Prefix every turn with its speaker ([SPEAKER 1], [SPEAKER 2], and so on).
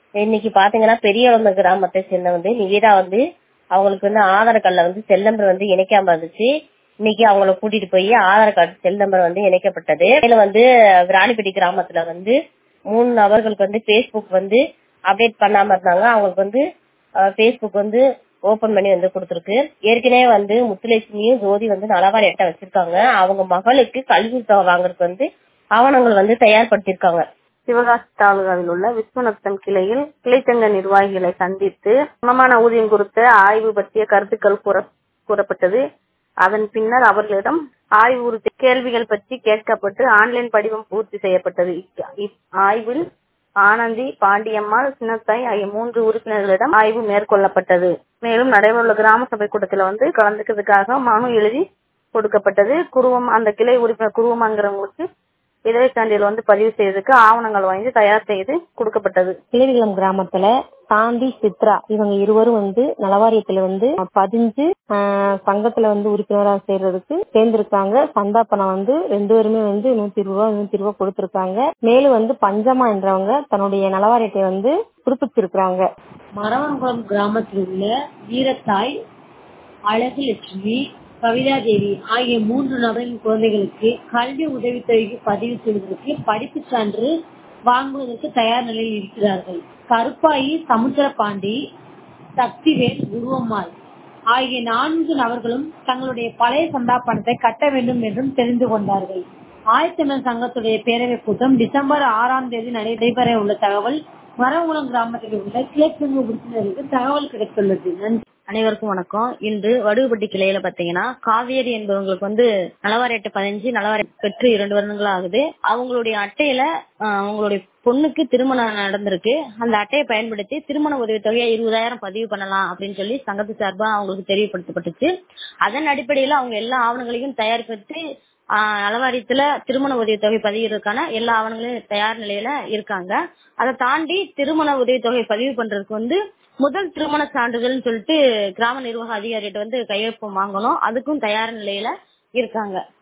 [SPEAKER 1] இன்னைக்கு பாத்தீங்கன்னா பெரியவளம்ப கிராமத்தை சேர்ந்த வந்து நிவேதா வந்து அவங்களுக்கு வந்து ஆதார் கார்டுல வந்து செல் நம்பர் வந்து இணைக்காம இருந்துச்சு இன்னைக்கு அவங்கள கூட்டிட்டு போய் ஆதார் கார்டு செல் நம்பர் வந்து இணைக்கப்பட்டது மேலும் வந்து விராலிப்பட்டி கிராமத்துல வந்து மூணு நபர்களுக்கு வந்து பேஸ்புக் வந்து அப்டேட் பண்ணாம இருந்தாங்க அவங்களுக்கு வந்து பேஸ்புக் வந்து ஓபன் பண்ணி வந்து கொடுத்துருக்கு ஏற்கனவே வந்து முத்துலட்சுமியும் ஜோதி வந்து நலவாரி அட்டை வச்சிருக்காங்க அவங்க மகளுக்கு கல்வி தொகை வாங்குறதுக்கு வந்து ஆவணங்கள் வந்து தயார்படுத்திருக்காங்க
[SPEAKER 2] சிவகாசி தாலுகாவில் உள்ள விஸ்வநத்தம் கிளையில் கிளைச்சங்க நிர்வாகிகளை சந்தித்து சமமான ஊதியம் குறித்த ஆய்வு பற்றிய கருத்துக்கள் கூற கூறப்பட்டது அதன் பின்னர் அவர்களிடம் ஆய்வு கேள்விகள் பற்றி கேட்கப்பட்டு ஆன்லைன் படிவம் பூர்த்தி செய்யப்பட்டது ஆய்வில் ஆனந்தி பாண்டியம்மாள் சின்னத்தாய் ஆகிய மூன்று உறுப்பினர்களிடம் ஆய்வு மேற்கொள்ளப்பட்டது மேலும் நடைபெறவுள்ள கிராம சபை கூட்டத்தில் வந்து கலந்துக்கிறதுக்காக மனு எழுதி கொடுக்கப்பட்டது குருவம் அந்த கிளை உறுப்பினர் குருவமாங்கிறவங்களுக்கு விதவை சான்றிதழ் வந்து பதிவு செய்யறதுக்கு ஆவணங்கள் வாங்கி தயார் செய்து கொடுக்கப்பட்டது
[SPEAKER 3] கிளிவிலம் கிராமத்துல சாந்தி சித்ரா இவங்க இருவரும் வந்து நலவாரியத்துல வந்து பதிஞ்சு சங்கத்துல வந்து உறுப்பினராக சேர்றதுக்கு சேர்ந்திருக்காங்க சந்தா பணம் வந்து ரெண்டு பேருமே வந்து நூத்தி இருபது ரூபா நூத்தி ரூபா கொடுத்திருக்காங்க மேலும் வந்து பஞ்சமா என்றவங்க தன்னுடைய நலவாரியத்தை வந்து புதுப்பிச்சிருக்கிறாங்க
[SPEAKER 4] மரவன்குளம் கிராமத்தில் உள்ள வீரத்தாய் அழகு லட்சுமி கவிதா தேவி ஆகிய மூன்று நபரின் குழந்தைகளுக்கு கல்வி உதவித்தொகைக்கு பதிவு செய்வதற்கு படிப்பு சான்று வாங்குவதற்கு தயார் நிலையில் இருக்கிறார்கள் கருப்பாயி சமுத்திரபாண்டி சக்திவேல் குருவம்மாள் ஆகிய நான்கு நபர்களும் தங்களுடைய பழைய சந்தா பணத்தை கட்ட வேண்டும் என்றும் தெரிந்து கொண்டார்கள் ஆயத்தமிழ் சங்கத்துடைய பேரவை கூட்டம் டிசம்பர் ஆறாம் தேதி நடைபெற உள்ள தகவல் மரங்குளம் கிராமத்தில் உள்ள கிழக்கு உறுப்பினருக்கு தகவல் கிடைத்துள்ளது நன்றி
[SPEAKER 5] அனைவருக்கும் வணக்கம் இன்று வடுகுப்பட்டி கிளையில பாத்தீங்கன்னா காவேரி என்பவங்களுக்கு வந்து நலவாரி அட்டை பதிஞ்சு நலவாரி பெற்று இரண்டு வருடங்கள் ஆகுது அவங்களுடைய அட்டையில அவங்களுடைய பொண்ணுக்கு திருமணம் நடந்திருக்கு அந்த அட்டையை பயன்படுத்தி திருமண உதவித்தொகையை இருபதாயிரம் பதிவு பண்ணலாம் அப்படின்னு சொல்லி சங்கத்து சார்பா அவங்களுக்கு தெரியப்படுத்தப்பட்டுச்சு அதன் அடிப்படையில அவங்க எல்லா ஆவணங்களையும் தயாரிப்படுத்தி நலவாரியத்துல திருமண உதவித்தொகை பதிவுறதுக்கான எல்லா ஆவணங்களையும் தயார் நிலையில இருக்காங்க அதை தாண்டி திருமண உதவித்தொகை பதிவு பண்றதுக்கு வந்து முதல் திருமண சான்றிதழ்னு சொல்லிட்டு கிராம நிர்வாக அதிகாரிகிட்ட வந்து கையொப்பம் வாங்கணும் அதுக்கும் தயார் நிலையில இருக்காங்க